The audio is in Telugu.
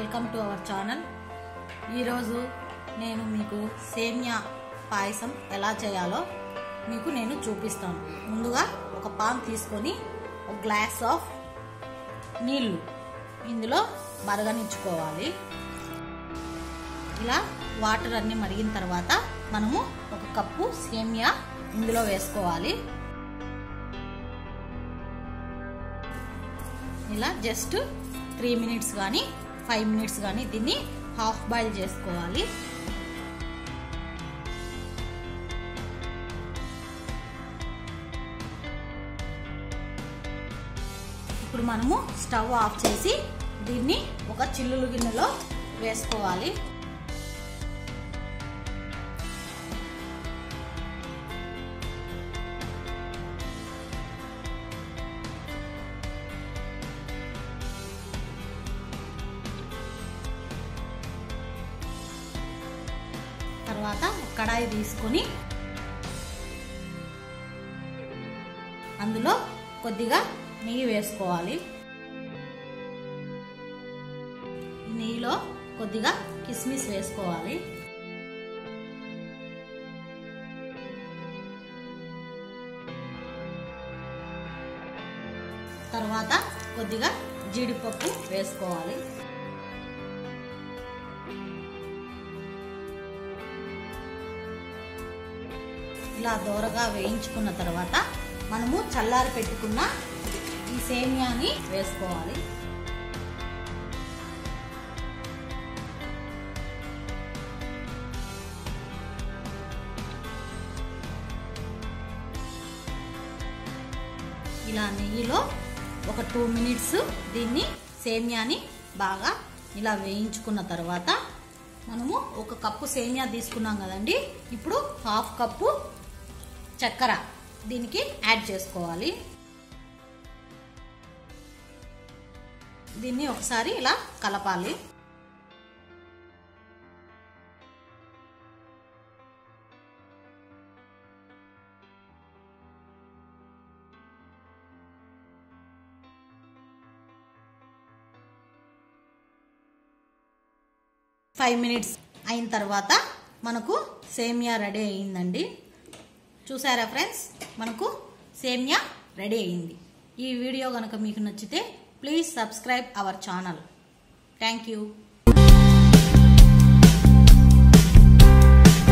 వెల్కమ్ టు అవర్ ఛానల్ ఈరోజు నేను మీకు సేమియా పాయసం ఎలా చేయాలో మీకు నేను చూపిస్తాను ముందుగా ఒక పాన్ తీసుకొని ఒక గ్లాస్ ఆఫ్ నీళ్ళు ఇందులో మరగనించుకోవాలి ఇలా వాటర్ అన్ని మరిగిన తర్వాత మనము ఒక కప్పు సేమియా ఇందులో వేసుకోవాలి ఇలా జస్ట్ త్రీ మినిట్స్ కానీ ఫైవ్ మినిట్స్ కానీ దీన్ని హాఫ్ బాయిల్ చేసుకోవాలి ఇప్పుడు మనము స్టవ్ ఆఫ్ చేసి దీన్ని ఒక చిల్లులు గిన్నెలో వేసుకోవాలి తర్వాత కడాయి తీసుకొని అందులో కొద్దిగా నెయ్యి వేసుకోవాలి నెయ్యిలో కొద్దిగా కిస్మిస్ వేసుకోవాలి తర్వాత కొద్దిగా జీడిపప్పు వేసుకోవాలి ఇలా దోరగా వేయించుకున్న తర్వాత మనము చల్లారి పెట్టుకున్న ఈ సేమియాని వేసుకోవాలి ఇలా నెయ్యిలో ఒక టూ మినిట్స్ దీన్ని సేమియాని బాగా ఇలా వేయించుకున్న తర్వాత మనము ఒక కప్పు సేమియా తీసుకున్నాం కదండి ఇప్పుడు హాఫ్ కప్పు చక్కెర దీనికి యాడ్ చేసుకోవాలి దీన్ని ఒకసారి ఇలా కలపాలి ఫైవ్ మినిట్స్ అయిన తర్వాత మనకు సేమియా రెడీ అయ్యిందండి చూసారా ఫ్రెండ్స్ మనకు సేమియా రెడీ అయింది ఈ వీడియో కనుక మీకు నచ్చితే please subscribe our channel thank you